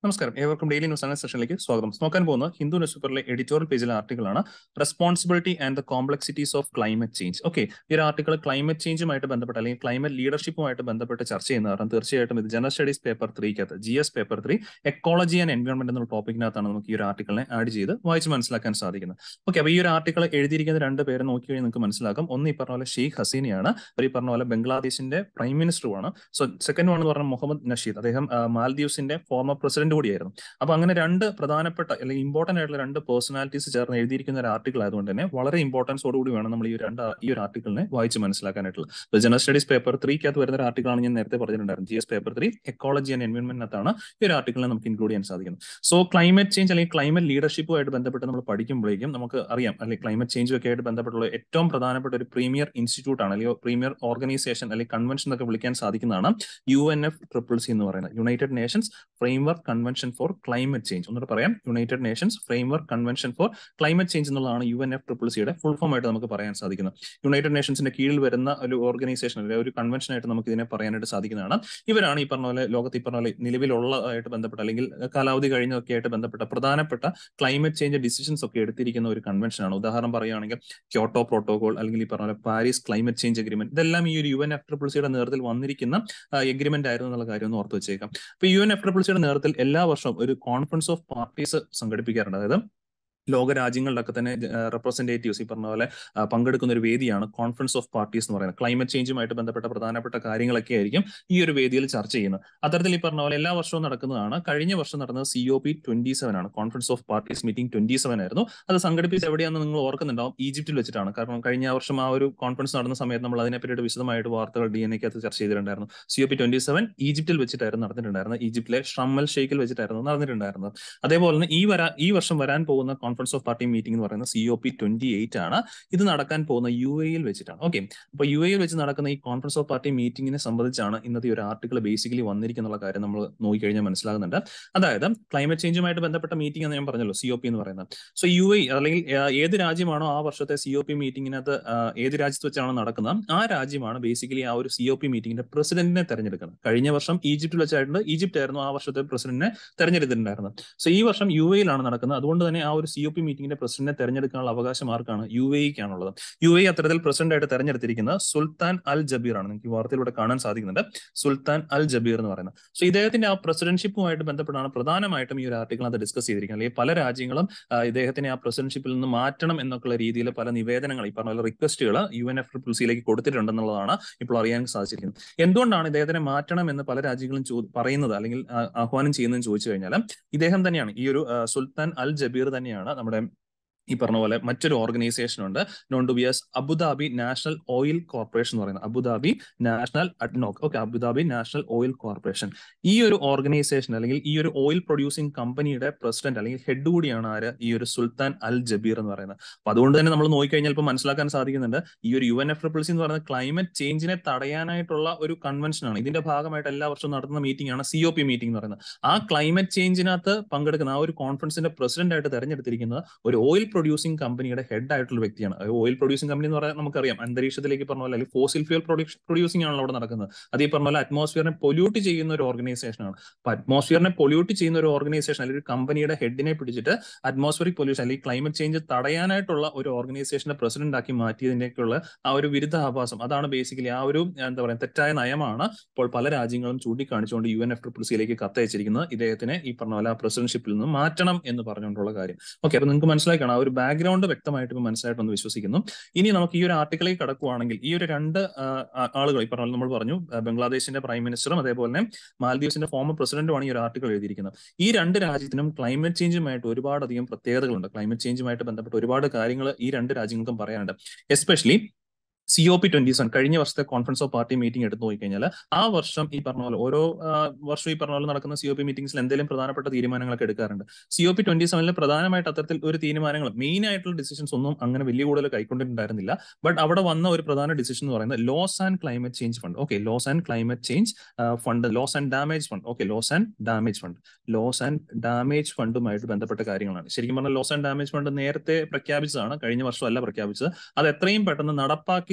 നമസ്കാരം ഏവർക്കും daily news അങ്ങനെ സെഷനിലേക്ക് സ്വാഗതം നോക്കാൻ പോകുന്ന ഹിന്ദു ന്യൂസ് പേപ്പറിലെ എഡിറ്റോറിയൽ പേജിലെ ആർട്ടിക്കിളാണ് responsibility and the complexities of climate change okay ഈ ഒരു ആർട്ടിക്കിൾ ക്ലൈമറ്റ് ചേഞ്ചുമായിട്ട് ബന്ധപ്പെട്ട് അല്ലെങ്കിൽ ക്ലൈമറ്റ് ലീഡർഷിപ്പുമായിട്ട് ബന്ധപ്പെട്ട് ചർച്ച ചെയ്യുന്ന കാരണം തീർച്ചയായിട്ടും ഇത് ജനറൽ സ്റ്റഡീസ് പേപ്പർ ത്രീക്കകത്ത് G S paper three ecology and environment എന്നുള്ള ടോപ്പിക്കിനകത്താണ് നമുക്ക് ഈ ഒരു ആർട്ടിക്കിളിനെ ആഡ് ചെയ്ത് വായിച്ച് മനസ്സിലാക്കാൻ സാധിക്കുന്നത് ഓക്കെ അപ്പോൾ ഈ ഒരു ആർട്ടിക്കിൾ എഴുതിയിരിക്കുന്ന രണ്ട് പേരെ നോക്കി കഴിഞ്ഞാൽ നിങ്ങൾക്ക് മനസ്സിലാക്കാം ഒന്ന് ഈ പറഞ്ഞ പോലെ ഷെയ്ഖ് ഹസീനയാണ് ഒരു ഈ പറഞ്ഞ പോലെ ബംഗ്ലാദേശിന്റെ പ്രൈം മിനിസ്റ്ററുമാണ് സോ സെക്കൻഡ് വൺ എന്ന് പറഞ്ഞാൽ മുഹമ്മദ് നഷീദ് അദ്ദേഹം മാൽദീവ്സിന്റെ ഫോമർ പ്രസിഡന്റ് കൂടിയായിരുന്നു അപ്പൊ അങ്ങനെ രണ്ട് പ്രധാനപ്പെട്ട അല്ലെങ്കിൽ ഇമ്പോർട്ടന്റ് ആയിട്ടുള്ള രണ്ട് പേഴ്സണാലിറ്റീസ് ചേർന്ന് എഴുതിയിരിക്കുന്ന ഒരു ആർട്ടിക്കിൾ ആയതുകൊണ്ട് തന്നെ വളരെ ഇമ്പോർട്ടൻസോട് കൂടി വേണം നമ്മൾ ഈ രണ്ട് ഈ ഒരു ആർട്ടിക്കിളിനെ വായിച്ച് മനസ്സിലാക്കാനായിട്ടുള്ളത് ജനറൽ സ്റ്റഡീസ് പേപ്പർ ത്രീക്കകത്ത് വരുന്ന ഒരു ആർട്ടിക്കിളാണ് ഞാൻ നേരത്തെ പറഞ്ഞിട്ടുണ്ടായിരുന്നു G S paper three ecology and എൻവയോൺമെന്റിനകത്താണ് ഈ ഒരു ആർട്ടിക്കിളിനെ നമുക്ക് ഇൻക്ലൂഡ് ചെയ്യാൻ സാധിക്കുന്നത് സോ ക്ലൈമറ്റ് ചേഞ്ച് അല്ലെങ്കിൽ ക്ലൈമറ്റ് ലീഡർഷിപ്പുമായിട്ട് ബന്ധപ്പെട്ട് നമ്മൾ പഠിക്കുമ്പോഴേക്കും നമുക്ക് അറിയാം അല്ലെങ്കിൽ ക്ലൈമറ്റ് ചേഞ്ചും ഒക്കെ ആയിട്ട് ബന്ധപ്പെട്ടുള്ള ഏറ്റവും പ്രധാനപ്പെട്ട ഒരു പ്രീമിയർ ഇൻസ്റ്റിറ്റ്യൂട്ട് ആണ് അല്ലെങ്കിൽ പ്രീമിയർ ഓർഗനൈസേഷൻ അല്ലെങ്കിൽ കൺവെൻഷൻ ഒക്കെ വിളിക്കാൻ സാധിക്കുന്നതാണ് U N F triple C എന്ന് പറയുന്നത് United Nations framework convention for climate change ഒന്നുകൂടെ പറയാം United Nations framework convention for climate change എന്നുള്ളതാണ് യു എൻ എഫ് ട്രിപ്പിൾ സിയുടെ ഫുൾ ഫോം ആയിട്ട് നമുക്ക് പറയാൻ സാധിക്കുന്നത് യുണൈറ്റഡ് നേഷൻസിന്റെ കീഴിൽ വരുന്ന ഒരു ഓർഗനൈസേഷൻ അല്ലെങ്കിൽ ഒരു കൺവെൻഷൻ ആയിട്ട് നമുക്ക് ഇതിനെ പറയാനായിട്ട് സാധിക്കുന്നതാണ് ഇവരാണ് ഈ പറഞ്ഞ പോലെ ലോകത്ത് ഈ പറഞ്ഞ പോലെ നിലവിലുള്ളതായിട്ട് ബന്ധപ്പെട്ട അല്ലെങ്കിൽ കാലാവധി കഴിഞ്ഞതൊക്കെ ആയിട്ട് ബന്ധപ്പെട്ട പ്രധാനപ്പെട്ട ക്ലൈമറ്റ് ചേഞ്ച് ഡിസിഷൻസ് ഒക്കെ എടുത്തിരിക്കുന്ന ഒരു കൺവെൻഷനാണ് ഉദാഹരണം പറയുകയാണെങ്കിൽ ക്യോട്ടോ പ്രോട്ടോകോൾ അല്ലെങ്കിൽ ഈ പറഞ്ഞ പോലെ പാരീസ് ക്ലൈമറ്റ് ചേഞ്ച് അഗ്രിമെന്റ് ഇതെല്ലാം ഈ ഒരു യു എൻ എഫ് ട്രിപ്പിൾ സിയുടെ നേതൃത്വത്തിൽ വന്നിരിക്കുന്ന എഗ്രിമെന്റ് ആയിരുന്നു എന്നുള്ള കാര്യം ഒന്ന് ഓർത്ത് വെച്ചേക്കാം അപ്പൊ യു എൻ എഫ് ട്രിപ്പിൾ സിയുടെ നേതൃത്വത്തിൽ എല്ലാ വർഷവും ഒരു കോൺഫറൻസ് ഓഫ് പാർട്ടീസ് സംഘടിപ്പിക്കാറുണ്ട് അതായത് ലോക രാജ്യങ്ങളിലൊക്കെ തന്നെ റെപ്രസെന്റേറ്റീവ്സ് ഈ പറഞ്ഞ പോലെ പങ്കെടുക്കുന്ന ഒരു വേദിയാണ് കോൺഫറൻസ് ഓഫ് പാർട്ടീസ് എന്ന് പറയുന്നത് ക്ലൈമറ്റ് ചേഞ്ചുമായിട്ട് ബന്ധപ്പെട്ട പ്രധാനപ്പെട്ട കാര്യങ്ങളൊക്കെ ആയിരിക്കും ഈ ഒരു വേദിയിൽ ചർച്ച ചെയ്യുന്നത് അത്തരത്തിൽ ഈ പറഞ്ഞ പോലെ എല്ലാ വർഷവും നടക്കുന്നതാണ് കഴിഞ്ഞ വർഷം നടന്നത് C O P twenty seven ആണ് conference of parties meeting twenty seven ആയിരുന്നു അത് സംഘടിപ്പിച്ച് എവിടെയാണെന്ന് നിങ്ങൾ ഓർക്കുന്നുണ്ടാവും ഈജിപ്തിൽ വെച്ചിട്ടാണ് കാരണം കഴിഞ്ഞ വർഷം ആ ഒരു കോൺഫറൻസ് നടന്ന സമയത്ത് നമ്മൾ അതിനെപ്പറ്റി വിശദമായിട്ട് വാർത്തകൾ ഡി എൻ എക്കകത്ത് ചർച്ച ചെയ്തിട്ടുണ്ടായിരുന്നു C O P twenty seven ഈജിപ്തിൽ വെച്ചിട്ടായിരുന്നു നടന്നിട്ടുണ്ടായിരുന്നത് ഈജിപ്തിലെ ഷ്രമ്മൽ ഷെയ്ക്കിൽ വെച്ചിട്ടായിരുന്നു നടന്നിട്ടുണ്ടായിരുന്നത് അതേപോലെ തന്നെ ഈ വരാ ഈ വർഷം വരാൻ പോകുന്ന കോൺഫറൻസ് ഓഫ് പാർട്ടി മീറ്റിംഗ് എന്ന് പറയുന്നത് C O P twenty eight ആണ് ഇത് നടക്കാൻ പോകുന്ന യു എയിൽ വെച്ചിട്ടാണ് ഓക്കെ അപ്പൊ യു എയിൽ വെച്ച് നടക്കുന്ന ഈ കോൺഫറൻസ് ഓഫ് പാർട്ടി മീറ്റിംഗിനെ സംബന്ധിച്ചാണ് ഇന്നത്തെ ഒരു ആർട്ടിക്കിൾ ബേസിക്കലി വന്നിരിക്കുന്ന കാര്യം നമ്മൾ നോക്കിക്കഴിഞ്ഞാൽ മനസ്സിലാകുന്നുണ്ട് അതായത് ക്ലൈമറ്റ് ചേഞ്ചുമായിട്ട് ബന്ധപ്പെട്ട മീറ്റിംഗ് എന്ന് ഞാൻ പറഞ്ഞല്ലോ സി ഒ പി എന്ന് പറയുന്നത് സോ യു എ അല്ലെങ്കിൽ ഏത് രാജ്യമാണോ ആ വർഷത്തെ സി ഒ പി മീറ്റിംഗിനകത്ത് ഏത് രാജ്യത്ത് വെച്ചാണോ നടക്കുന്നത് ആ രാജ്യമാണ് ബേസിക്കലി ആ ഒരു സി ഒ പി മീറ്റിംഗിന്റെ പ്രസിഡന്റിനെ തെരഞ്ഞെടുക്കുന്നത് കഴിഞ്ഞ വർഷം ഈജിപ്തിൽ വെച്ചായിട്ടുണ്ട് ഈജിപ്റ്റ് ആയിരുന്നു ആ വർഷത്തെ പ്രസിഡന്റിനെ തെരഞ്ഞെടുത്തിട്ടുണ്ടായിരുന്നത് സോ ഈ വർഷം യു എയിലാണ് നടക്കുന്നത് അതുകൊണ്ട് തന്നെ ആ ഒരു സി ഒ പി മീറ്റിംഗിന്റെ പ്രസിഡന്റിനെ തെരഞ്ഞെടുക്കാനുള്ള അവകാശം ആർക്കാണ് യു എക്കാണുള്ളത് യു എ അത്തരത്തിൽ പ്രസിഡന്റ് ആയിട്ട് തെരഞ്ഞെടുത്തിരിക്കുന്നത് സുൽത്താൻ അൽ ജബീർ ആണ് നിങ്ങൾക്ക് വാർത്തയിലൂടെ കാണാൻ സാധിക്കുന്നുണ്ട് സുൽത്താൻ അൽ ജബീർ എന്ന് പറയുന്നത് സോ ഇദ്ദേഹത്തിന്റെ ആ പ്രസിഡന്റ്ഷിപ്പുമായിട്ട് ബന്ധപ്പെട്ടാണ് പ്രധാനമായിട്ടും ഈ ഒരു ആർട്ടിക്കിൾ അത് ഡിസ്കസ് ചെയ്തിരിക്കുന്നത് അല്ലെങ്കിൽ പല രാജ്യങ്ങളും ഇദ്ദേഹത്തിനെ ആ പ്രസിഡന്റ്ഷിപ്പിൽ നിന്ന് മാറ്റണം എന്നൊക്കെയുള്ള രീതിയിൽ പല നിവേദനങ്ങൾ ഈ പറഞ്ഞ റിക്വസ്റ്റുകൾ യു എൻ എഫ് ട്രിപ്പിൾ സിയിലേക്ക് കൊടുത്തിട്ടുണ്ടെന്നുള്ളതാണ് ഇപ്പോൾ അറിയാൻ സാധിച്ചിരിക്കുന്നത് എന്തുകൊണ്ടാണ് ഇദ്ദേഹത്തിനെ മാറ്റണം എന്ന് പല രാജ്യങ്ങളും പറയുന്നത് അല്ലെങ്കിൽ ആഹ്വാനം ചെയ്യുന്നതെന്ന് ചോദിച്ചു കഴിഞ്ഞാൽ ഇദ്ദേഹം തന്നെയാണ് ഈ ഒരു സുൽത്താൻ അൽ ജബീർ തന്നെയാണ് നമ്മുടെ ഈ പറഞ്ഞ പോലെ മറ്റൊരു ഓർഗനൈസേഷൻ ഉണ്ട് known to be as Abu Dhabi National Oil Corporation എന്ന് പറയുന്നത് Abu Dhabi National ADNOC okay Abu Dhabi National Oil Corporation ഈ ഒരു ഓർഗനൈസേഷൻ അല്ലെങ്കിൽ ഈ ഒരു ഓയിൽ പ്രൊഡ്യൂസിംഗ് കമ്പനിയുടെ പ്രസിഡന്റ് അല്ലെങ്കിൽ ഹെഡ് കൂടിയാണ് ആര് ഈ ഒരു സുൽത്താൻ അൽ ജബീർ എന്ന് പറയുന്നത് അപ്പൊ അതുകൊണ്ട് തന്നെ നമ്മൾ നോക്കിക്കഴിഞ്ഞാൽ ഇപ്പോൾ മനസ്സിലാക്കാൻ സാധിക്കുന്നുണ്ട് ഈ ഒരു യു എൻ എഫ് ട്രിപ്പിൾസി എന്ന് പറയുന്നത് ക്ലൈമറ്റ് ചേഞ്ചിനെ തടയാനായിട്ടുള്ള ഒരു കൺവെൻഷൻ ആണ് ഇതിന്റെ ഭാഗമായിട്ട് എല്ലാ വർഷവും നടത്തുന്ന മീറ്റിംഗ് ആണ് സി ഒ പി മീറ്റിംഗ് എന്ന് പറയുന്നത് ആ ക്ലൈമറ്റ് ചേഞ്ചിനകത്ത് പങ്കെടുക്കുന്ന ആ ഒരു കോൺഫറൻസിന്റെ പ്രസിഡന്റ് ആയിട്ട് തെരഞ്ഞെടുത്തിരിക്കുന്നത് ഒരു ഓയിൽ പ്രൊഡ്യൂസിംഗ് കമ്പനിയുടെ ഹെഡ് ആയിട്ടുള്ള വ്യക്തിയാണ് ഓയിൽ പ്രൊഡ്യൂസിംഗ് കമ്പനി എന്ന് പറയാൻ നമുക്കറിയാം അന്തരീക്ഷത്തിലേക്ക് പറഞ്ഞ പോലെ അല്ലെങ്കിൽ ഫോസിൽ ഫ്യൂൽ പ്രൊഡ്യൂസിംഗ് ആണല്ലോ അവിടെ നടക്കുന്നത് അത് ഈ പറഞ്ഞ പോലെ അറ്റ്മോസ്ഫിയറിനെ പൊല്യൂട്ട് ചെയ്യുന്ന ഒരു ഓർഗനൈസേഷൻ ആണ് അപ്പൊ അറ്റ്മോസ്ഫിയറിനെ പൊല്യൂട്ട് ചെയ്യുന്ന ഒരു ഓർഗനൈസേഷൻ അല്ലെങ്കിൽ ഒരു കമ്പനിയുടെ ഹെഡിനെ പിടിച്ചിട്ട് അറ്റ്മോസ്ഫിയറിക് പൊല്യൂഷൻ അല്ലെങ്കിൽ ക്ലൈമറ്റ് ചേഞ്ച് തടയാനായിട്ടുള്ള ഒരു ഓർഗനൈസേഷനെ പ്രസിഡന്റ് ആക്കി മാറ്റിയതിൻ്റെയൊക്കെയുള്ള ആ ഒരു വിരുദ്ധാഭാസം അതാണ് ബേസിക്കലി ആ ഒരു എന്താ പറയുക തെറ്റായ നയമാണ് ഇപ്പോൾ പല രാജ്യങ്ങളും ചൂണ്ടിക്കാണിച്ചുകൊണ്ട് യു എൻ എഫ് ട്രിപ്പിൾ സിയിലേക്ക് കത്തയച്ചിരിക്കുന്നത് ഇദ്ദേഹത്തിനെ ഈ പറഞ്ഞ പോലെ ആ പ്രസിഡന്റ്ഷിപ്പിൽ നിന്ന് മാറ്റണം എന്ന് പറഞ്ഞുകൊണ്ടുള്ള കാര്യം ഓക്കെ അപ്പൊ നിങ്ങൾക്ക് മനസ്സിലാക്കണം ആ ഒരു ബാക്ക്ഗ്രൗണ്ട് വ്യക്തമായിട്ട് ഇപ്പൊ മനസ്സിലായിട്ടെന്ന് വിശ്വസിക്കുന്നു ഇനി നമുക്ക് ഈ ഒരു ആർട്ടിക്കിളിൽ കടക്കുവാണെങ്കിൽ ഈ ഒരു രണ്ട് ആളുകൾ ഈ പറഞ്ഞ നമ്മൾ പറഞ്ഞു ബംഗ്ലാദേശിന്റെ പ്രൈം മിനിസ്റ്ററും അതേപോലെ തന്നെ മാൽദീവ്സിന്റെ ഫോമർ പ്രസിഡന്റുമാണ് ഈ ഒരു ആർട്ടിക്കിൾ എഴുതിയിരിക്കുന്നത് ഈ രണ്ട് രാജ്യത്തിനും ക്ലൈമറ്റ് ചേഞ്ചുമായിട്ട് ഒരുപാടധികം പ്രത്യേകതകളുണ്ട് ക്ലൈമറ്റ് ചേഞ്ചുമായിട്ട് ബന്ധപ്പെട്ട് ഒരുപാട് കാര്യങ്ങൾ ഈ രണ്ട് രാജ്യങ്ങൾക്കും പറയാനുണ്ട് especially C O P twenty seven കഴിഞ്ഞ വർഷത്തെ കോൺഫറൻസ് ഓഫ് പാർട്ടി മീറ്റിംഗ് എടുത്തു നോക്കിക്കഴിഞ്ഞാൽ ആ വർഷം ഈ പറഞ്ഞ പോലെ ഓരോ വർഷം ഈ പറഞ്ഞ പോലെ നടക്കുന്ന സി ഒ പി മീറ്റിംഗ്സിൽ എന്തെങ്കിലും പ്രധാനപ്പെട്ട തീരുമാനങ്ങളൊക്കെ എടുക്കാറുണ്ട് സി ഒ പി ട്വന്റി സെവനിൽ പ്രധാനമായിട്ട് അത്തരത്തിൽ ഒരു തീരുമാനങ്ങൾ മെയിൻ ആയിട്ടുള്ള ഡിസിഷൻസ് ഒന്നും അങ്ങനെ വലിയ കൂടുതൽ കൈക്കൊണ്ടിട്ടുണ്ടായിരുന്നില്ല ബട്ട് അവിടെ വന്ന ഒരു പ്രധാന ഡിസിഷൻ എന്ന് പറയുന്നത് loss and climate change fund okay loss and climate change fund loss and damage fund okay loss and damage fund loss and damage ഫണ്ടുമായിട്ട് ബന്ധപ്പെട്ട കാര്യങ്ങളാണ് ശരിക്കും പറഞ്ഞാൽ ലോസ് ആൻഡ് ഡാമേജ് ഫണ്ട് നേരത്തെ പ്രഖ്യാപിച്ചതാണ് കഴിഞ്ഞ വർഷം അല്ല പ്രഖ്യാപിച്ചത് അത് എത്രയും പെട്ടെന്ന് നടപ്പാക്കി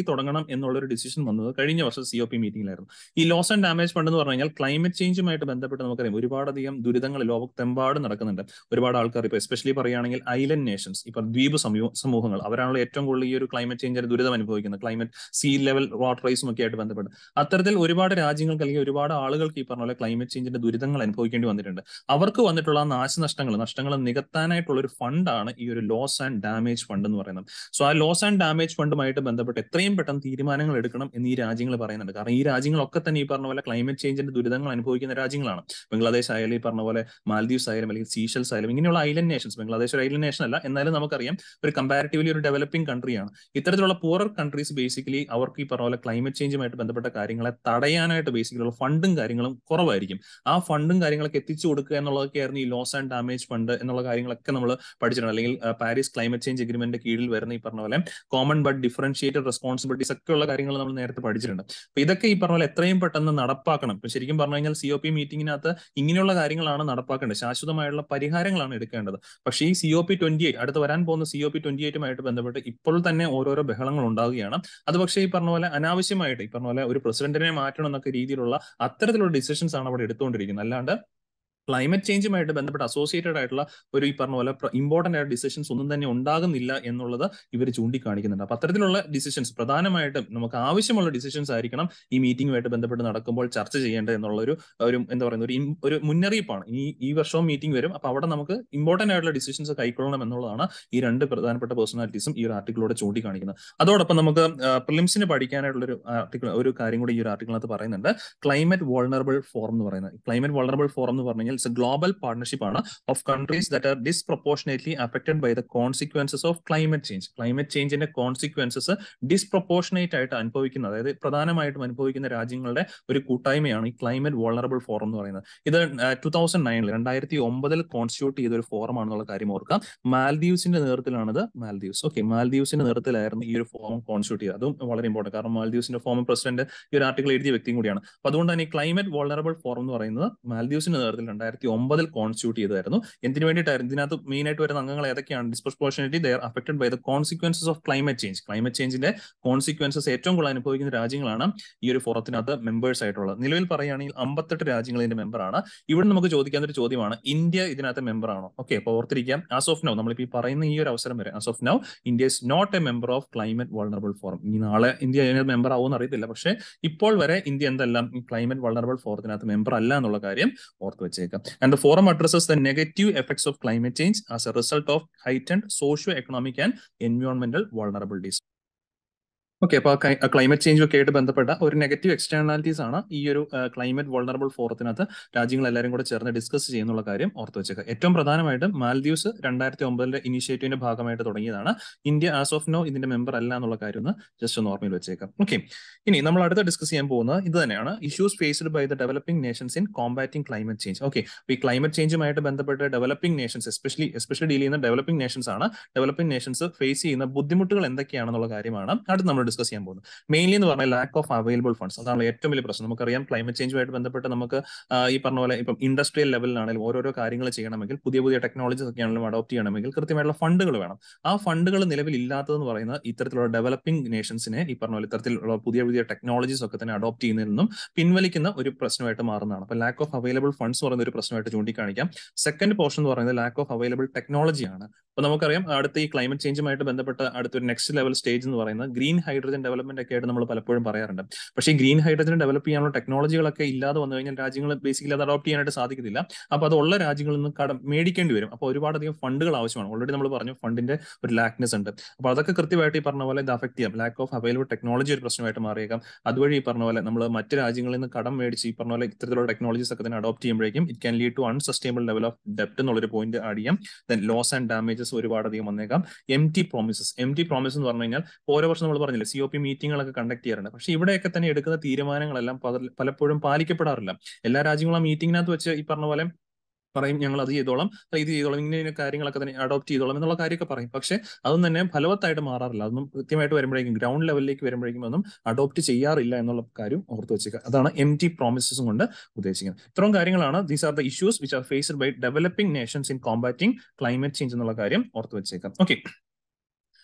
നടപ്പാക്കി തുടങ്ങണം എന്നുള്ളൊരു ഡിസിഷൻ വന്നത് കഴിഞ്ഞ വർഷം സി ഒ പി മീറ്റിംഗിലായിരുന്നു ഈ ലോസ് ആൻഡ് ഡാമേജ് ഫണ്ട് എന്ന് പറഞ്ഞു കഴിഞ്ഞാൽ ക്ലൈമറ്റ് ചേഞ്ചുമായിട്ട് ബന്ധപ്പെട്ട് നമുക്കറിയാം ഒരുപാടധികം ദുരിതങ്ങൾ ലോകത്തെമ്പാട് നടക്കുന്നുണ്ട് ഒരുപാട് ആൾക്കാർ ഇപ്പോൾ എസ്പെഷ്യലി പറയുകയാണെങ്കിൽ ഐലൻഡ് നേഷൻസ് ഇപ്പൊ ദ്വീപ് സമൂ- സമൂഹങ്ങൾ അവരാണല്ലോ ഏറ്റവും കൂടുതൽ ഈ ഒരു ക്ലൈമറ്റ് ചേഞ്ചിന്റെ ദുരിതം അനുഭവിക്കുന്നത് ക്ലൈമറ്റ് സീ ലെവൽ വാട്ടർ റൈസും ഒക്കെ ആയിട്ട് ബന്ധപ്പെട്ട് അത്തരത്തിൽ ഒരുപാട് രാജ്യങ്ങൾക്ക് അല്ലെങ്കിൽ ഒരുപാട് ആളുകൾക്ക് ഈ പറഞ്ഞ പോലെ ക്ലൈമറ്റ് ചേഞ്ചിന്റെ ദുരിതങ്ങൾ അനുഭവിക്കേണ്ടി വന്നിട്ടുണ്ട് അവർക്ക് വന്നിട്ടുള്ള ആ നാശനഷ്ടങ്ങൾ നഷ്ടങ്ങൾ നികത്താനായിട്ടുള്ള ഒരു ഫണ്ടാണ് ഈ ഒരു ലോസ് ആൻഡ് ഡാമേജ് ഫണ്ട് എന്ന് പറയുന്നത് സോ ആ ലോസ് ആൻഡ് ഡാമേജ് ഫണ്ടുമായിട്ട് ബന്ധപ്പെട്ട് എത്രയും പെട്ടെന്ന് തീരുമാനങ്ങൾ എടുക്കണം എന്ന് ഈ രാജ്യങ്ങൾ പറയുന്നുണ്ട് കാരണം ഈ രാജ്യങ്ങളൊക്കെ തന്നെ ഈ പറഞ്ഞ പോലെ ക്ലൈമറ്റ് ചേഞ്ചിന്റെ ദുരിതങ്ങൾ അനുഭവിക്കുന്ന രാജ്യങ്ങളാണ് ബംഗ്ലാദേശ് ആയാലും ഈ പറഞ്ഞ പോലെ മാൽദീവ്സ് ആയാലും അല്ലെങ്കിൽ സീഷൽസ് ആയാലും ഇങ്ങനെയുള്ള ഐലൻഡ് നേഷൻസ് ബംഗ്ലാദേശ് ഒരു ഐലൻഡ് നേഷൻ അല്ല എന്നാലും നമുക്കറിയാം ഒരു കമ്പാരിറ്റീവ്ലി ഒരു ഡെവലപ്പിംഗ് കൺട്രിയാണ് ഇത്തരത്തിലുള്ള പൂറർ കൺട്രീസ് ബേസിക്കലി അവർക്ക് ഈ പറഞ്ഞ പോലെ ക്ലൈമറ്റ് ചേഞ്ചുമായിട്ട് ബന്ധപ്പെട്ട കാര്യങ്ങളെ തടയാനായിട്ട് ബേസിക്കലി ഉള്ള ഫണ്ടും കാര്യങ്ങളും കുറവായിരിക്കും ആ ഫണ്ടും കാര്യങ്ങളൊക്കെ എത്തിച്ചു കൊടുക്കുക എന്നുള്ളതൊക്കെയായിരുന്നു ഈ ലോസ് ആൻഡ് ഡാമേജ് ഫണ്ട് എന്നുള്ള കാര്യങ്ങളൊക്കെ നമ്മൾ പഠിച്ചിട്ടുണ്ട് അല്ലെങ്കിൽ ആ, പാരീസ് ക്ലൈമറ്റ് ചേഞ്ച് അഗ്രിമെന്റ് കീഴിൽ വരുന്ന ഈ പറഞ്ഞ പോലെ കോമൺ ബട്ട് ഡിഫറൻഷിയേറ്റഡ് റെസ്പോൺസിബിലിറ്റീസ് ഒക്കെ ഉള്ള കാര്യങ്ങൾ നമ്മൾ നേരത്തെ പഠിച്ചിട്ടുണ്ട് അപ്പൊ ഇതൊക്കെ ഈ പറഞ്ഞ പോലെ എത്രയും പെട്ടെന്ന് നടപ്പാക്കണം ഇപ്പൊ ശരിക്കും പറഞ്ഞു കഴിഞ്ഞാൽ സി ഒ പി മീറ്റിംഗിനകത്ത് ഇങ്ങനെയുള്ള കാര്യങ്ങളാണ് നടപ്പാക്കേണ്ടത് ശാശ്വതമായുള്ള പരിഹാരങ്ങളാണ് എടുക്കേണ്ടത് പക്ഷേ ഈ C O P twenty eight അടുത്ത് വരാൻ പോകുന്ന സി ഒ പി ട്വന്റി എയ്റ്റുമായിട്ട് ബന്ധപ്പെട്ട് ഇപ്പോൾ തന്നെ ഓരോരോ ബഹളങ്ങൾ ഉണ്ടാവുകയാണ് അത് പക്ഷേ ഈ പറഞ്ഞ പോലെ അനാവശ്യമായിട്ട് ഈ പറഞ്ഞ പോലെ ഒരു പ്രസിഡന്റിനെ മാറ്റണം എന്നൊക്കെ രീതിയിലുള്ള അത്തരത്തിലുള്ള ഡിസിഷൻസ് ആണ് അവിടെ എടുത്തുകൊണ്ടിരിക്കുന്നത് അല്ലാണ്ട് ക്ലൈമറ്റ് ചേഞ്ചുമായിട്ട് ബന്ധപ്പെട്ട് അസോസിയേറ്റഡ് ആയിട്ടുള്ള ഒരു ഈ പറഞ്ഞ പോലെ ഇമ്പോർട്ടന്റ് ആയിട്ട് ഡിസിഷൻസ് ഒന്നും തന്നെ ഉണ്ടാകുന്നില്ല എന്നുള്ളത് ഇവർ ചൂണ്ടിക്കാണിക്കുന്നുണ്ട് അപ്പൊ അത്തരത്തിലുള്ള ഡിസിഷൻസ് പ്രധാനമായിട്ടും നമുക്ക് ആവശ്യമുള്ള ഡിസിഷൻസ് ആയിരിക്കണം ഈ മീറ്റിംഗുമായിട്ട് ബന്ധപ്പെട്ട് നടക്കുമ്പോൾ ചർച്ച ചെയ്യേണ്ടത് എന്നുള്ള ഒരു ഒരു എന്താ പറയുന്ന ഒരു ഇം- ഒരു മുന്നറിയിപ്പാണ് ഈ ഈ വർഷവും മീറ്റിംഗ് വരും അപ്പൊ അവിടെ നമുക്ക് ഇമ്പോർട്ടന്റ് ആയിട്ടുള്ള ഡിസിഷൻസ് കൈക്കൊള്ളണം എന്നുള്ളതാണ് ഈ രണ്ട് പ്രധാനപ്പെട്ട പേഴ്സണാലിറ്റീസും ഈ ഒരു ആർട്ടിക്കിളോടെ ചൂണ്ടിക്കാണിക്കുന്നത് അതോടൊപ്പം നമുക്ക് പ്രിലിംസിന് പഠിക്കാനായിട്ടുള്ള ഒരു ആർട്ടിക്കിൾ ഒരു കാര്യം കൂടി ഈ ഒരു ആർട്ടിക്കിളിനകത്ത് പറയുന്നുണ്ട് ക്ലൈമറ്റ് വോൾണറബിൾ ഫോറം എന്ന് പറയുന്നത് ക്ലൈമറ്റ് വോൾണറബിൾ ഫോറം എന്ന് പറഞ്ഞു കഴിഞ്ഞാൽ ഇറ്റ്സ് എ ഗ്ലോബൽ പാർട്ണർഷിപ്പ് ആണ് of countries that are disproportionately affected by the consequences of climate change climate ചേഞ്ചിന്റെ കോൺസിക്വൻസസ് ഡിസ്പ്രപ്പോർഷനേറ്റ് ആയിട്ട് അനുഭവിക്കുന്ന അതായത് പ്രധാനമായിട്ടും അനുഭവിക്കുന്ന രാജ്യങ്ങളുടെ ഒരു കൂട്ടായ്മയാണ് ഈ ക്ലൈമറ്റ് വോൾണറബിൾ ഫോറം എന്ന് പറയുന്നത് ഇത് ടൂ തൗസൻഡ് നയനിൽ രണ്ടായിരത്തി ഒമ്പതിൽ കോൺസ്റ്റിറ്റ്യൂട്ട് ചെയ്ത ഒരു ഫോറം ആണെന്നുള്ള കാര്യം ഓർക്കാം മാൽദീവ്സിന്റെ നേതൃത്വത്തിലാണിത് മാൽദീവ്സ് ഓക്കെ മാൽദീവ്സിന്റെ നേതൃത്വത്തിലായിരുന്നു ഈ ഒരു ഫോം കോൺസ്റ്റിറ്റ്യൂട്ട് ചെയ്തത് അതും വളരെ ഇമ്പോർട്ടന്റ് കാരണം മാൽദീവ്സിന്റെ ഫോമർ പ്രസിഡന്റ് ഈ ഒരു ആർട്ടിക്കിൾ എഴുതിയ വ്യക്തിയും കൂടിയാണ് അപ്പൊ അതുകൊണ്ട് തന്നെ ഈ ക്ലൈമറ്റ് വോൾണറബിൾ ഫോറം എന്ന് പറയുന്നത് മാൽദീവ്സിന്റെ നേതൃത്വത്തിൽ രണ്ടായിരത്തി ഒമ്പതിൽ കോൺസ്റ്റിറ്റ്യൂട്ട് ചെയ്തായിരുന്നു എന്തിനു വേണ്ടിയിട്ടായിരുന്നു ഇതിനകത്ത് മെയിൻ ആയിട്ട് വരുന്ന അംഗങ്ങൾ ഏതൊക്കെയാണ് disproportionately they're affected by the consequences of climate change climate ചേഞ്ചിന്റെ കോൺസിക്വൻസസ് ഏറ്റവും കൂടുതൽ അനുഭവിക്കുന്ന രാജ്യങ്ങളാണ് ഈ ഒരു ഫോറത്തിനകത്ത് മെമ്പേഴ്സ് ആയിട്ടുള്ളത് നിലവിൽ പറയുകയാണെങ്കിൽ അമ്പത്തെട്ട് രാജ്യങ്ങൾ ഇതിന്റെ മെമ്പറാണ് ഇവിടെ നമുക്ക് ചോദിക്കാൻ ഒരു ചോദ്യമാണ് ഇന്ത്യ ഇതിനകത്ത് മെമ്പർ ആണോ ഓക്കെ അപ്പോൾ ഓർത്തിരിക്കാം ആസ് ഓഫ് നൗ നമ്മളിപ്പോൾ ഈ പറയുന്ന ഈ ഒരു അവസരം വരെ as of now India is not a member of climate vulnerable forum ഇനി നാളെ ഇന്ത്യ ഇതിനകത്ത് മെമ്പർ ആവുമെന്ന് അറിയത്തില്ല പക്ഷേ ഇപ്പോൾ വരെ ഇന്ത്യ എന്തെല്ലാം ഈ ക്ലൈമറ്റ് വൾണറബിൾ ഫോറത്തിനകത്ത് മെമ്പർ അല്ല എന്നുള്ള കാര്യം ഓർത്ത് വെച്ചേക്കാം and the forum addresses the negative effects of climate change as a result of heightened socio economic and എൻവയോൺമെന്റൽ വൾണറബിലിറ്റീസ് ഓക്കെ അപ്പോൾ ക്ലൈമറ്റ് ചേഞ്ചും ഒക്കെ ആയിട്ട് ബന്ധപ്പെട്ട ഒരു നെഗറ്റീവ് എക്സ്റ്റേണാലിറ്റീസ് ആണ് ഈ ഒരു ക്ലൈമറ്റ് വൾണറബിൾ ഫോറത്തിനകത്ത് രാജ്യങ്ങൾ എല്ലാവരും കൂടെ ചേർന്ന് ഡിസ്കസ് ചെയ്യുന്നുള്ള കാര്യം ഓർത്ത് വെച്ചേക്കുക ഏറ്റവും പ്രധാനമായിട്ടും മാൽദീവ്സ് രണ്ടായിരത്തി ഒമ്പതിലെ ഇനിഷ്യേറ്റീവിന്റെ ഭാഗമായിട്ട് തുടങ്ങിയതാണ് ഇന്ത്യ ആസ് ഓഫ് നോ ഇതിന്റെ മെമ്പർ അല്ല എന്നുള്ള കാര്യം ഒന്ന് ജസ്റ്റ് ഒന്ന് ഓർമ്മയിൽ വെച്ചേക്കാം ഓക്കെ ഇനി നമ്മൾ അടുത്ത ഡിസ്കസ് ചെയ്യാൻ പോകുന്നത് ഇത് തന്നെയാണ് issues faced by the developing nations in combating climate change okay ഈ ക്ലൈമറ്റ് ചേഞ്ചുമായിട്ട് ബന്ധപ്പെട്ട് developing nations especially especially deal ചെയ്യുന്ന ഡെവലപ്പിംഗ് നേഷൻസ് ആണ് ഡെവലപ്പിംഗ് നേഷൻസ് ഫേസ് ചെയ്യുന്ന ബുദ്ധിമുട്ടുകൾ എന്തൊക്കെയാണെന്നുള്ള കാര്യമാണ് അടുത്ത് നമ്മൾ ഡിസ്കസ് ചെയ്യാൻ പോകുന്നത് മെയിൻലി എന്ന് പറഞ്ഞാൽ ലാക്ക് ഓഫ് അവൈലബിൾ ഫണ്ട്സ് അതാണ് ഏറ്റവും വലിയ പ്രശ്നം നമുക്കറിയാം ക്ലൈമറ്റ് ചേഞ്ചുമായിട്ട് ബന്ധപ്പെട്ട് നമുക്ക് ആ, ഈ പറഞ്ഞ പോലെ ഇപ്പം ഇൻഡസ്ട്രിയൽ ലെവലിലാണെങ്കിലും ഓരോരോ കാര്യങ്ങൾ ചെയ്യണമെങ്കിൽ പുതിയ പുതിയ ടെക്നോളജീസ് ഒക്കെ ആണെങ്കിലും അഡോപ്റ്റ് ചെയ്യണമെങ്കിൽ കൃത്യമായിട്ടുള്ള ഫണ്ടുകൾ വേണം ആ ഫണ്ടുകൾ നിലവിൽ ഇല്ലാത്തതെന്ന് പറയുന്നത് ഇത്തരത്തിലുള്ള ഡെവലപ്പിംഗ് നേഷൻസിനെ ഈ പറഞ്ഞ പോലെ ഇത്തരത്തിലുള്ള പുതിയ പുതിയ ടെക്നോളജീസ് ഒക്കെ തന്നെ അഡോപ്റ്റ് ചെയ്യുന്നതിൽ നിന്നും പിൻവലിക്കുന്ന ഒരു പ്രശ്നമായിട്ട് മാറുന്നതാണ് അപ്പൊ ലാക്ക് ഓഫ് അവൈലബിൾ ഫണ്ട്സ് പറയുന്ന ഒരു പ്രശ്നമായിട്ട് ചൂണ്ടിക്കാണിക്കാം സെക്കൻഡ് പോർഷൻ എന്ന് പറയുന്നത് ലാക്ക് ഓഫ് അവൈലബിൾ ടെക്നോളജിയാണ് അപ്പൊ നമുക്കറിയാം അടുത്ത ഈ ക്ലൈമറ്റ് ചേഞ്ചുമായിട്ട് ബന്ധപ്പെട്ട അടുത്തൊരു നെക്സ്റ്റ് ലെവൽ സ്റ്റേജ് എന്ന് പറയുന്നത് ഗ്രീൻ ഹൈഡ്രജൻ ഡെവലപ്മെന്റ് ഒക്കെ ആയിട്ട് നമ്മൾ പലപ്പോഴും പറയാറുണ്ട് പക്ഷേ ഈ ഗ്രീൻ ഹൈഡ്രജൻ ഡെവലപ്പ് ചെയ്യാനുള്ള ടെക്നോളജികളൊക്കെ ഇല്ലാതെ വന്നു കഴിഞ്ഞാൽ രാജ്യങ്ങൾ ബേസിക്കലി അത് അഡോപ്റ്റ് ചെയ്യാനായിട്ട് സാധിക്കത്തില്ല അപ്പൊ അത് ഉള്ള രാജ്യങ്ങളിൽ നിന്ന് കടം മേടിക്കേണ്ടി വരും അപ്പോൾ ഒരുപാടധികം ഫണ്ടുകൾ ആവശ്യമാണ് ഓൾറെഡി നമ്മൾ പറഞ്ഞു ഫണ്ടിന്റെ ഒരു ലാക്നെസ് ഉണ്ട് അപ്പൊ അതൊക്കെ കൃത്യമായിട്ട് ഈ പറഞ്ഞ പോലെ ഇത് അഫക്ട് ചെയ്യാം ലാക്ക് ഓഫ് അവൈലബിൾ ടെക്നോളജി ഒരു പ്രശ്നമായിട്ട് മാറിയേക്കാം അതുവഴി ഈ പറഞ്ഞ പോലെ നമ്മൾ മറ്റ് രാജ്യങ്ങളിൽ നിന്ന് കടം മേടിച്ച് ഈ പറഞ്ഞ പോലെ ഇത്തരത്തിലുള്ള ടെക്നോളജീസ് ഒക്കെ തന്നെ അഡോപ്റ്റ് ചെയ്യുമ്പോഴേക്കും it can lead to unsustainable level of ഡെപ്റ്റ് എന്നുള്ളൊരു പോയിന്റ് ആഡ് ചെയ്യാം ദെൻ ലോസ് ആൻഡ് ഡാമേജസ് ഒരുപാടധികം വന്നേക്കാം empty promises empty promise എന്ന് പറഞ്ഞു കഴിഞ്ഞാൽ ഓരോ വർഷം നമ്മൾ പറഞ്ഞില്ലേ സി ഒ പി മീറ്റിങ്ങുകളൊക്കെ കണ്ടക്ട് ചെയ്യാറുണ്ട് പക്ഷേ ഇവിടെയൊക്കെ തന്നെ എടുക്കുന്ന തീരുമാനങ്ങളെല്ലാം പല- പലപ്പോഴും പാലിക്കപ്പെടാറില്ല എല്ലാ രാജ്യങ്ങളും ആ മീറ്റിങ്ങിനകത്ത് വെച്ച് ഈ പറഞ്ഞ പോലെ പറയും ഞങ്ങൾ അത് ചെയ്തോളാം ഇത് ചെയ്തോളാം ഇങ്ങനെ ഇങ്ങനെ കാര്യങ്ങളൊക്കെ തന്നെ അഡോപ്റ്റ് ചെയ്തോളാം എന്നുള്ള കാര്യമൊക്കെ പറയും പക്ഷെ അതൊന്നും തന്നെ ഫലവത്തായിട്ട് മാറാറില്ല അതൊന്നും കൃത്യമായിട്ട് വരുമ്പോഴേക്കും ഗ്രൗണ്ട് ലെവലിലേക്ക് വരുമ്പോഴേക്കും ഒന്നും അഡോപ്റ്റ് ചെയ്യാറില്ല എന്നുള്ള കാര്യം ഓർത്ത് വെച്ചേക്കുക അതാണ് എം ടി പ്രോമിസസും കൊണ്ട് ഉദ്ദേശിക്കുന്നത് ഇത്രയും കാര്യങ്ങളാണ് these are the issues which are faced by developing nations in combating climate change എന്നുള്ള കാര്യം ഓർത്ത് വെച്ചേക്കാം ഓക്കെ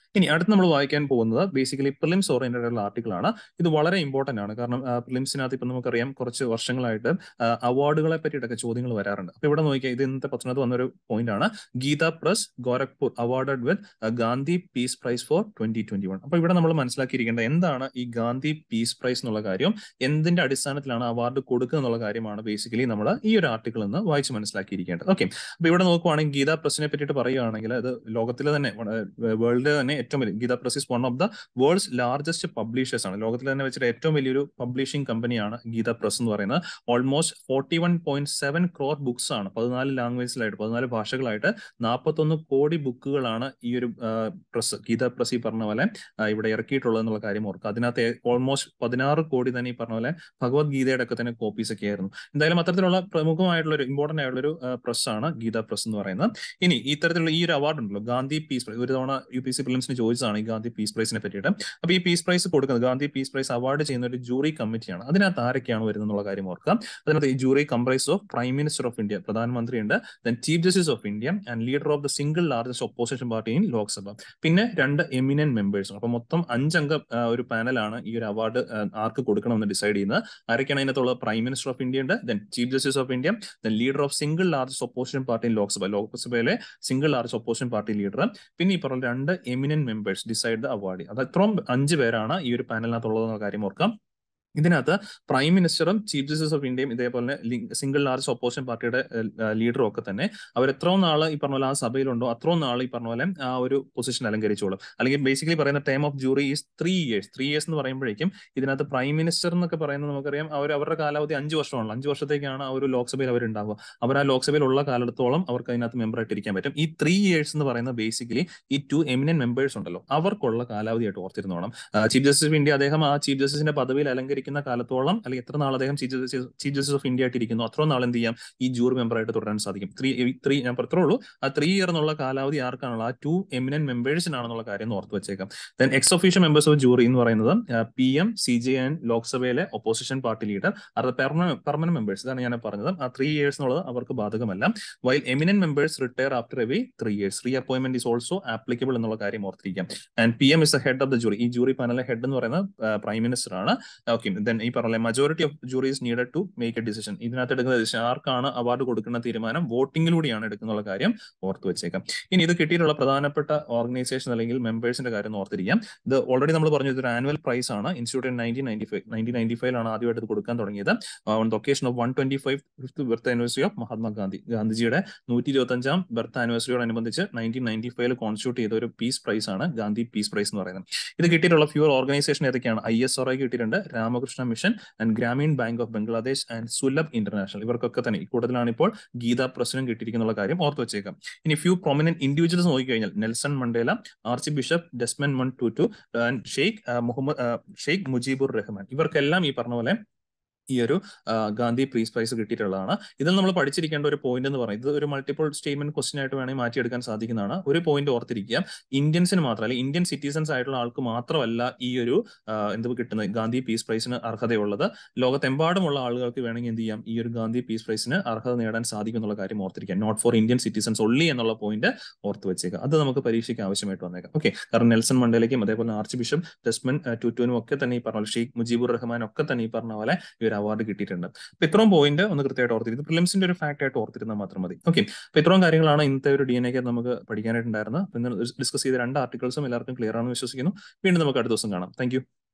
ഇനി അടുത്ത് നമ്മൾ വായിക്കാൻ പോകുന്നത് ബേസിക്കലി പ്രിലിംസ് ഓറിയന്റഡ് ആയിട്ടുള്ള ആർട്ടിക്കിൾ ആണ് ഇത് വളരെ ഇമ്പോർട്ടന്റ് ആണ് കാരണം പ്രിലിംസിനകത്ത് ഇപ്പം നമുക്കറിയാം കുറച്ച് വർഷങ്ങളായിട്ട് അവാർഡുകളെ പറ്റിയിട്ടൊക്കെ ചോദ്യങ്ങൾ വരാറുണ്ട് അപ്പൊ ഇവിടെ നോക്കിയാൽ ഇത് ഇന്നത്തെ പത്രത്തിനകത്ത് വന്നൊരു പോയിന്റ് ആണ് Gita Press Gorakhpur awarded with Gandhi Peace Prize for twenty twenty one അപ്പൊ ഇവിടെ നമ്മൾ മനസ്സിലാക്കിയിരിക്കേണ്ടത് എന്താണ് ഈ ഗാന്ധി പീസ് പ്രൈസ് എന്നുള്ള കാര്യം എന്തിന്റെ അടിസ്ഥാനത്തിലാണ് അവാർഡ് കൊടുക്കുക എന്നുള്ള കാര്യമാണ് ബേസിക്കലി നമ്മൾ ഈ ഒരു ആർട്ടിക്കിൾ നിന്ന് വായിച്ച് മനസ്സിലാക്കിയിരിക്കേണ്ടത് ഓക്കെ അപ്പൊ ഇവിടെ നോക്കുവാണെങ്കിൽ ഗീത പ്രസിനെ പറ്റിയിട്ട് പറയുകയാണെങ്കിൽ അത് ലോകത്തിലെ തന്നെ വേൾഡിലെ തന്നെ ഏറ്റവും വലിയ Gita Press is one of the world's largest publishers ആണ് ലോകത്തിൽ തന്നെ വെച്ചിട്ട് ഏറ്റവും വലിയൊരു പബ്ലിഷിംഗ് കമ്പനിയാണ് ഗീത പ്രസ് എന്ന് പറയുന്നത് almost forty one point seven crore books ആണ് പതിനാല് ലാംഗ്വേജിലായിട്ട് പതിനാല് ഭാഷകളായിട്ട് നാൽപ്പത്തൊന്ന് കോടി ബുക്കുകളാണ് ഈ ഒരു പ്രസ് ഗീത പ്രസ് ഈ പറഞ്ഞ പോലെ ഇവിടെ ഇറക്കിയിട്ടുള്ളത് എന്നുള്ള കാര്യം ഓർക്കുക അതിനകത്ത് ഓൾമോസ്റ്റ് പതിനാറ് കോടി തന്നെ ഈ പറഞ്ഞ പോലെ ഭഗവത്ഗീതയുടെ ഒക്കെ തന്നെ കോപ്പീസ് ഒക്കെ ആയിരുന്നു എന്തായാലും അത്തരത്തിലുള്ള പ്രമുഖമായിട്ടുള്ള ഒരു ഇമ്പോർട്ടന്റ് ആയിട്ടുള്ള ഒരു പ്രസ് ആണ് ഗീത പ്രസ് എന്ന് പറയുന്നത് ഇനി ഇത്തരത്തിലുള്ള ഈ ഒരു അവാർഡ് ഉണ്ടല്ലോ ഗാന്ധി പീസ് പ്രൈസ് ഒരു തവണ യു പി സി ഫിലിംസിന് ചോദിച്ചതാണ് ഈ ഗാന്ധി പീസ് പ്രൈസിനെ പറ്റിയിട്ട് അപ്പൊ ഈ പീസ് പ്രൈസ് കൊടുക്കുന്നത് ഗാന്ധി പീസ് പ്രൈസ് അവാർഡ് ചെയ്യുന്ന ഒരു ജൂറി കമ്മിറ്റിയാണ് അതിനകത്ത് ആരൊക്കെയാണ് വരുന്നത് എന്നുള്ള കാര്യം ഓർക്കുക അതിനകത്ത് ഈ jury comprises of prime minister of India പ്രധാനമന്ത്രി ഉണ്ട് then chief justice of India and leader of the single largest opposition party in Lok Sabha പിന്നെ രണ്ട് എമിനന്റ് മെമ്പേഴ്സും അപ്പൊ മൊത്തം അഞ്ചംഗ ഒരു പാനലാണ് ഈ ഒരു അവാർഡ് ആർക്ക് കൊടുക്കണമെന്ന് ഡിസൈഡ് ചെയ്യുന്നത് ആരൊക്കെയാണ് അതിനകത്തുള്ള പ്രൈം മിനിസ്റ്റർ ഓഫ് ഇന്ത്യ ഉണ്ട് then chief justice of India then leader of single largest opposition party in Lok Sabha ലോക്സഭയിലെ single largest opposition party leader പിന്നെ ഈ പറഞ്ഞ രണ്ട് eminent members decide the award അത് അത്രയും അഞ്ച് പേരാണ് ഈ ഒരു പാനലിനകത്തുള്ളതെന്ന കാര്യം ഓർക്കാം ഇതിനകത്ത് പ്രൈം മിനിസ്റ്ററും ചീഫ് ജസ്റ്റിസ് ഓഫ് ഇന്ത്യയും ഇതേപോലെ സിംഗിൾ ലാർജ് ഓപ്പോസിഷൻ പാർട്ടിയുടെ ലീഡറും ഒക്കെ തന്നെ അവർ എത്രയും നാൾ ഈ പറഞ്ഞ പോലെ ആ സഭയിലുണ്ടോ അത്രയും നാൾ ഈ പറഞ്ഞ പോലെ ആ ഒരു പൊസിഷൻ അലങ്കരിച്ചോളും അല്ലെങ്കിൽ ബേസിക്കലി പറയുന്ന time of jury is three years three years എന്ന് പറയുമ്പോഴേക്കും ഇതിനകത്ത് പ്രൈം മിനിസ്റ്റർ എന്നൊക്കെ പറയുന്നത് നമുക്കറിയാം അവർ അവരുടെ കാലാവധി അഞ്ച് വർഷമാണല്ലോ അഞ്ച് വർഷത്തേക്കാണ് ആ ഒരു ലോക്സഭയിൽ അവർ ഉണ്ടാവുക അവർ ആ ലോക്സഭയിൽ ഉള്ള കാലത്തോളം അവർക്ക് അതിനകത്ത് മെമ്പർ ആയിട്ട് ഇരിക്കാൻ പറ്റും ഈ ത്രീ ഇയേഴ്സ് എന്ന് പറയുന്നത് ബേസിക്കലി ഈ ടു എമിനന്റ് മെമ്പേഴ്സ് ഉണ്ടല്ലോ അവർക്കുള്ള കാലാവധിയായിട്ട് ഓർത്തിരുന്നോണം ചീഫ് ജസ്റ്റിസ് ഓഫ് ഇന്ത്യ അദ്ദേഹം ആ ചീഫ് ജസ്റ്റിസിന്റെ പദവിയിൽ അലങ്കരിക്കുന്ന കാലത്തോളം അല്ലെങ്കിൽ എത്ര നാൾ അദ്ദേഹം chief justice chief justice of India ആയിട്ട് ഇരിക്കുന്നു അത്ര നാൾ എന്ത് ചെയ്യാം ഈ ജൂറി മെമ്പർ ആയിട്ട് തുടരാൻ സാധിക്കും ത്രീ ത്രീ ഞാൻ അത്രേ ഉള്ളൂ ആ ത്രീ ഇയർ എന്നുള്ള കാലാവധി ആർക്കാണുള്ള ആ ടു എമിനന്റ് മെമ്പേഴ്സിനാണെന്നുള്ള കാര്യം ഓർത്ത് വെച്ചേക്കാം then ex official members of jury എന്ന് പറയുന്നത് P M C J and ലോക്സഭയിലെ ഒപ്പോസിഷൻ പാർട്ടി ലീഡർ അത് പെർമനന്റ് മെമ്പേഴ്സ് ഇതാണ് ഞാൻ പറഞ്ഞത് ആ ത്രീ ഇയേഴ്സ് എന്നുള്ളത് അവർക്ക് ബാധകമല്ല while eminent members retire after every three years reappointment is also applicable എന്നുള്ള കാര്യം ഓർത്തിരിക്കാം and P M is the head of the jury ഈ ജൂറി പാനലിലെ ഹെഡ് എന്ന് പറയുന്നത് പ്രൈം മിനിസ്റ്റർ ആണ് ഓക്കെ ദെൻ ഈ പറഞ്ഞ majority of juries needed to make a decision ഇതിനകത്ത് എടുക്കുന്ന ഡിസിഷൻ ആർക്കാണ് അവാർഡ് കൊടുക്കുന്ന തീരുമാനം വോട്ടിങ്ങിലൂടെയാണ് എടുക്കുന്ന കാര്യം ഓർത്ത് വെച്ചേക്കാം ഇനി ഇത് കിട്ടിയിട്ടുള്ള പ്രധാനപ്പെട്ട ഓർഗനൈസേഷൻ അല്ലെങ്കിൽ മെമ്പേഴ്സിന്റെ കാര്യം ഓർത്തിരിക്കാം ഇത് ഓൾറെഡി നമ്മൾ പറഞ്ഞു ഇതൊരു ആനുവൽ പ്രൈസ് ആണ് institute nineteen ninety five nineteen ninety ഫൈവിലാണ് ആദ്യമായിട്ട് ഇത് കൊടുക്കാൻ തുടങ്ങിയത് on the occasion of one twenty five fifth birth anniversary of Mahatma Gandhi ഗാന്ധിജിയുടെ നൂറ്റി ഇരുപത്തി അഞ്ചാം ബർത്ത് ആനിവേഴ്സറിയോടനുബന്ധിച്ച് നയൻറ്റീൻ നയൻറ്റി ഫൈവിൽ കോൺസ്റ്റിറ്റ്യൂട്ട് ചെയ്ത ഒരു പീസ് പ്രൈസ് ആണ് ഗാന്ധി പീസ് പ്രൈസ് എന്ന് പറയുന്നത് ഇത് കിട്ടിയിട്ടുള്ള ഫ്യൂർ ഓർഗനൈസേഷൻ ഏതൊക്കെയാണ് ഐ എസ് ആർ ഐ കിട്ടിയിട്ടുണ്ട് Ramakrishna Mission and Grameen Bank of Bangladesh and Sulabh International ഇവർക്കൊക്കെ തന്നെ ഇക്കൂട്ടത്തിലാണ് ഇപ്പോൾ ഗീത പ്രസിഡന്റ് കിട്ടിയിരിക്കുന്ന കാര്യം ഓർത്ത് വെച്ചേക്കാം ഇനി ഫ്യൂ പ്രൊമിനന്റ് ഇൻഡിവിജ്വൽസ് നോക്കിക്കഴിഞ്ഞാൽ Nelson Mandela archbishop Desmond Tutu Sheikh Muhammad Sheikh Mujibur Rahman ഇവർക്കെല്ലാം ഈ പറഞ്ഞ പോലെ ഈ ഒരു ഗാന്ധി പ്രീസ് പ്രൈസ് കിട്ടിയിട്ടുള്ളതാണ് ഇതിൽ നമ്മൾ പഠിച്ചിരിക്കേണ്ട ഒരു പോയിന്റ് എന്ന് പറയുന്നത് ഇത് ഒരു മൾട്ടിപ്പിൾ സ്റ്റേറ്റ്മെന്റ് ക്വസ്റ്റൻ ആയിട്ട് വേണമെങ്കിൽ മാറ്റിയെടുക്കാൻ സാധിക്കുന്നതാണ് ഒരു പോയിന്റ് ഓർത്തിരിക്കുക ഇന്ത്യൻസിന് മാത്രമല്ല ഇന്ത്യൻ സിറ്റിസൺസ് ആയിട്ടുള്ള ആൾക്ക് മാത്രമല്ല ഈ ഒരു എന്ത് കിട്ടുന്നത് ഗാന്ധി പീസ് പ്രൈസിന് അർഹതയുള്ളത് ലോകത്തെമ്പാടുമുള്ള ആളുകൾക്ക് വേണമെങ്കിൽ എന്ത് ചെയ്യാം ഈ ഒരു ഗാന്ധി പീസ് പ്രൈസിന് അർഹത നേടാൻ സാധിക്കും എന്നുള്ള കാര്യം ഓർത്തിരിക്കാം not for Indian citizens only എന്നുള്ള പോയിന്റ് ഓർത്ത് വെച്ചേക്കാം അത് നമുക്ക് പരീക്ഷയ്ക്ക് ആവശ്യമായിട്ട് വന്നേക്കാം ഓക്കെ കാരണം നെൽസൺ മണ്ടേലയ്ക്കും അതേപോലെ ആർച്ച് ബിഷപ്പ് ഡെസ്മൻ ടുറ്റുവിനും ഒക്കെ തന്നെ ഈ പറഞ്ഞ ഷെയ്ഖ് മുജീബുർ റഹ്മാൻ ഒക്കെ തന്നെ ഈ പറഞ്ഞ പോലെ ഈ ഒരു അവാർഡ് കിട്ടിയിട്ടുണ്ട് അപ്പൊ ഇത്രയും പോയിന്റ് ഒന്ന് കൃത്യമായിട്ട് ഓർത്തിരുന്നു പ്രിലിംസിന്റെ ഒരു ഫാക്ട് ആയിട്ട് ഓർത്തിരുന്നാൽ മാത്രം മതി ഓക്കെ അപ്പൊ ഇത്രയും കാര്യങ്ങളാണ് ഇന്നത്തെ ഒരു ഡി എൻ എക്ക് നമുക്ക് പഠിക്കാനായിട്ടുണ്ടായിരുന്നത് ഇന്ന് ഡിസ്കസ് ചെയ്ത രണ്ട് ആർട്ടിക്കിൾസും എല്ലാവർക്കും ക്ലിയർ ആണെന്ന് വിശ്വസിക്കുന്നു വീണ്ടും നമുക്ക് അടുത്ത ദിവസം കാണാം താങ്ക്